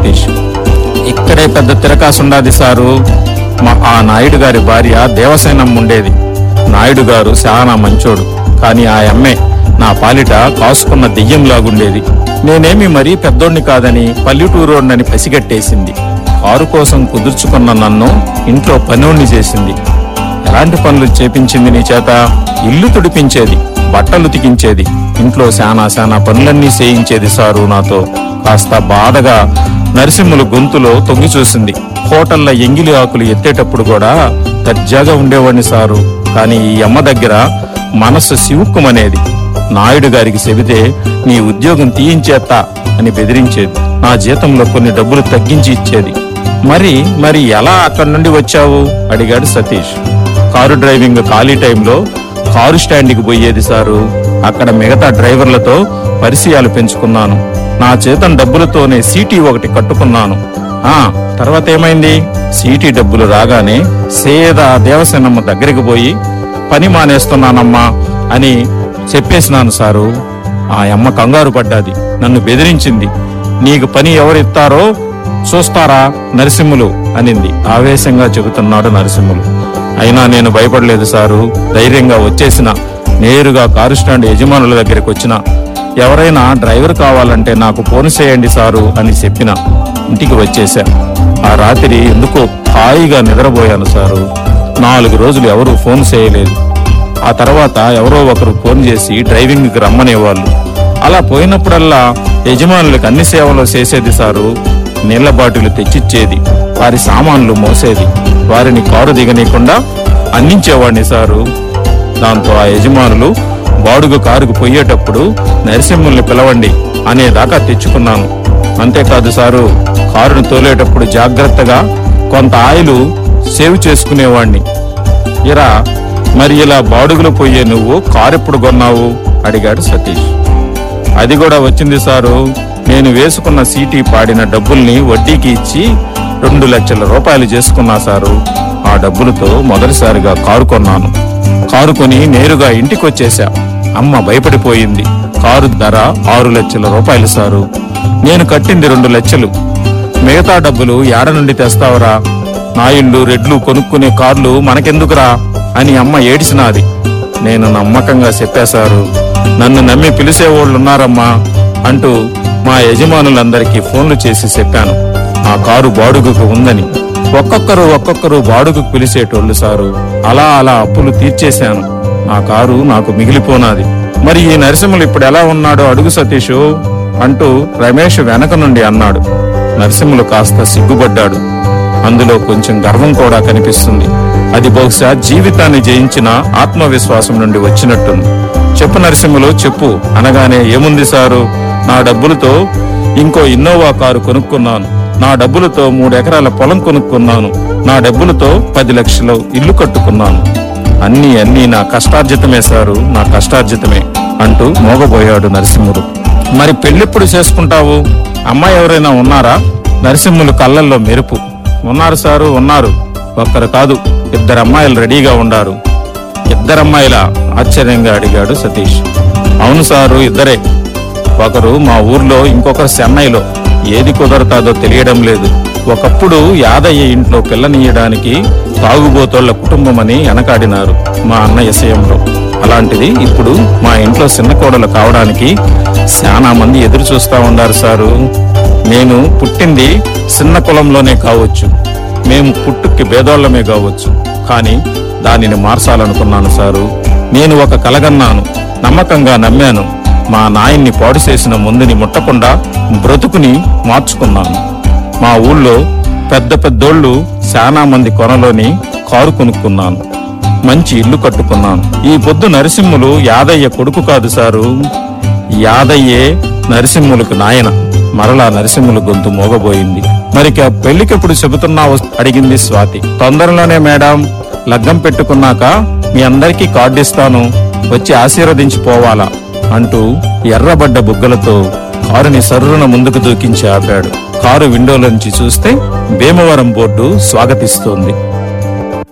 సతీష్ ఇక్కడే పెద్ద తిరకాసుండాది సారు మా ఆ నాయుడు గారి భార్య దేవసేనం ఉండేది నాయుడు గారు చాలా మంచోడు కానీ ఆ అమ్మే నా పాలిట కాసుకున్న దెయ్యంలాగుండేది నేనేమి మరీ పెద్దోణ్ణి కాదని పల్లెటూరోడ్నని పసిగట్టేసింది కారు కోసం కుదుర్చుకున్న నన్ను ఇంట్లో పనోణ్ణి చేసింది ఎలాంటి పనులు చేపించింది నీ చేత ఇల్లు తుడిపించేది బట్టలు తికించేది ఇంట్లో శానా శానా పనులన్నీ చేయించేది సారు నాతో కాస్త బాధగా నరసింహులు గొంతులో తొంగి చూసింది హోటల్ల ఎంగిలి ఆకులు ఎత్తేటప్పుడు కూడా దర్జాగా ఉండేవాడిని సారు కానీ ఈ అమ్మ దగ్గర మనస్సు సివుక్కుమనేది నాయుడు గారికి చెబితే నీ ఉద్యోగం తీయించేత్తా అని బెదిరించేది నా జీతంలో కొన్ని డబ్బులు తగ్గించి ఇచ్చేది మరి మరి ఎలా అక్కడి నుండి వచ్చావు అడిగాడు సతీష్ కారు డ్రైవింగ్ ఖాళీ టైంలో కారు స్టాండ్కి పోయేది సారు అక్కడ మిగతా డ్రైవర్లతో పరిచయాలు పెంచుకున్నాను నా చేతం డబ్బులతోనే సీటీ ఒకటి కట్టుకున్నాను ఆ తర్వాత ఏమైంది సీటీ డబ్బులు రాగానే సేద దేవసేనమ్మ దగ్గరికి పోయి పని మానేస్తున్నానమ్మా అని చెప్పేసినాను సారు ఆ అమ్మ కంగారు పడ్డాది నన్ను బెదిరించింది నీకు పని ఎవరిస్తారో చూస్తారా నరసింహులు అనింది ఆవేశంగా చెబుతున్నాడు నరసింహులు అయినా నేను భయపడలేదు సారు ధైర్యంగా వచ్చేసిన నేరుగా కారు స్టాండ్ యజమానుల దగ్గరికి వచ్చిన ఎవరైనా డ్రైవర్ కావాలంటే నాకు ఫోన్ చేయండి సారు అని చెప్పిన ఇంటికి వచ్చేసా ఆ రాత్రి ఎందుకో హాయిగా నిద్రపోయాను సారు నాలుగు రోజులు ఎవరూ ఫోన్ చేయలేదు ఆ తర్వాత ఎవరో ఒకరు ఫోన్ చేసి డ్రైవింగ్కి రమ్మనేవాళ్ళు అలా పోయినప్పుడల్లా యజమానులకు అన్ని సేవలు చేసేది సారు నీళ్ల బాటిల్ తెచ్చిచ్చేది వారి సామాన్లు మోసేది వారిని కారు దిగనీయకుండా అందించేవాడిని సారు దాంతో ఆ యజమానులు బాడుగు కారుకు పోయేటప్పుడు నరసింహుల్ని పిలవండి అనేదాకా తెచ్చుకున్నాను అంతేకాదు సారు కారును తోలేటప్పుడు జాగ్రత్తగా కొంత ఆయిల్ సేవ్ చేసుకునేవాణ్ణి ఇరా మరి ఇలా బాడుగులు పోయే నువ్వు కారు ఎప్పుడు కొన్నావు అడిగాడు సతీష్ అది కూడా వచ్చింది సారు నేను వేసుకున్న సీటీ పాడిన డబ్బుల్ని వడ్డీకి ఇచ్చి రెండు లక్షల రూపాయలు చేసుకున్నా సారు ఆ డబ్బులతో మొదటిసారిగా కారు కొన్నాను కారు కొని నేరుగా ఇంటికి వచ్చేసా అమ్మ భయపడిపోయింది కారు ధర ఆరు లక్షల రూపాయలు సారు నేను కట్టింది రెండు లక్షలు మిగతా డబ్బులు ఏడ నుండి తెస్తావరా నా ఇల్లు రెడ్లు కొనుక్కునే కార్లు మనకెందుకురా అని అమ్మ ఏడిసినాది నేను నమ్మకంగా చెప్పేశారు నన్ను నమ్మి పిలిచేవాళ్ళున్నారమ్మా అంటూ మా యజమానులందరికీ ఫోన్లు చేసి చెప్పాను ఆ కారు బాడుగుకు ఉందని ఒక్కొక్కరు ఒక్కొక్కరు బాడుగుకు పిలిచేటోళ్ళు సారు అలా అలా అప్పులు తీర్చేశాను నా కారు నాకు మిగిలిపోనాది మరి ఈ నరసింహులు ఇప్పుడు ఎలా ఉన్నాడో అడుగు సతీషు అంటూ రమేష్ వెనక నుండి అన్నాడు నరసింహులు కాస్త సిగ్గుపడ్డాడు అందులో కొంచెం గర్వం కూడా కనిపిస్తుంది అది బహుశా జీవితాన్ని జయించిన ఆత్మవిశ్వాసం నుండి వచ్చినట్టుంది చెప్పు నరసింహులు చెప్పు అనగానే ఏముంది సారు నా డబ్బులతో ఇంకో ఇన్నోవా కారు కొనుక్కున్నాను నా డబ్బులతో మూడు ఎకరాల పొలం కొనుక్కున్నాను నా డబ్బులతో పది లక్షలు ఇల్లు కట్టుకున్నాను అన్నీ అన్నీ నా కష్టార్జితమే సారు నా కష్టార్జితమే అంటూ మోగబోయాడు నరసింహుడు మరి పెళ్ళెప్పుడు చేసుకుంటావు అమ్మాయి ఎవరైనా ఉన్నారా నరసింహులు కళ్ళల్లో మెరుపు ఉన్నారు సారు ఉన్నారు ఒక్కరు కాదు ఇద్దరు అమ్మాయిలు రెడీగా ఉండారు ఇద్దరమ్మాయిలా ఆశ్చర్యంగా అడిగాడు సతీష్ అవును సారు ఇద్దరే ఒకరు మా ఊర్లో ఇంకొకరు చెన్నైలో ఏది కుదరతాదో తెలియడం లేదు ఒకప్పుడు యాదయ్య ఇంట్లో పిల్లనియడానికి తాగుబోతోళ్ల కుటుంబమని వెనకాడినారు మా అన్న విషయంలో అలాంటిది ఇప్పుడు మా ఇంట్లో చిన్న కోడలు కావడానికి చాలా మంది ఎదురు చూస్తా ఉన్నారు సారు నేను పుట్టింది చిన్న కులంలోనే కావచ్చు మేము పుట్టుక్కి భేదోళ్ళమే కావచ్చు కానీ దానిని మార్చాలనుకున్నాను సారు నేను ఒక కలగన్నాను నమ్మకంగా నమ్మాను మా నాయన్ని పాడు చేసిన ముందుని ముట్టకుండా బ్రతుకుని మార్చుకున్నాను మా ఊళ్ళో పెద్ద పెద్దోళ్ళు చాలా మంది కొనలోని కారు కొనుక్కున్నాను మంచి ఇల్లు కట్టుకున్నాను ఈ పొద్దు నరసింహులు యాదయ్య కొడుకు కాదు సారు యాదయ్యే నరసింహులకు నాయన మరలా నరసింహులు గొంతు మోగబోయింది మరిక పెళ్లికెప్పుడు చెబుతున్నావు అడిగింది స్వాతి తొందరలోనే మేడం లగ్గం పెట్టుకున్నాక మీ అందరికీ కార్డు ఇస్తాను వచ్చి ఆశీర్వదించి పోవాలా అంటూ ఎర్రబడ్డ బుగ్గలతో కారుని సర్రున ముందుకు దూకించి ఆపాడు కారు విండోలోంచి చూస్తే భీమవరం బోర్డు స్వాగతిస్తోంది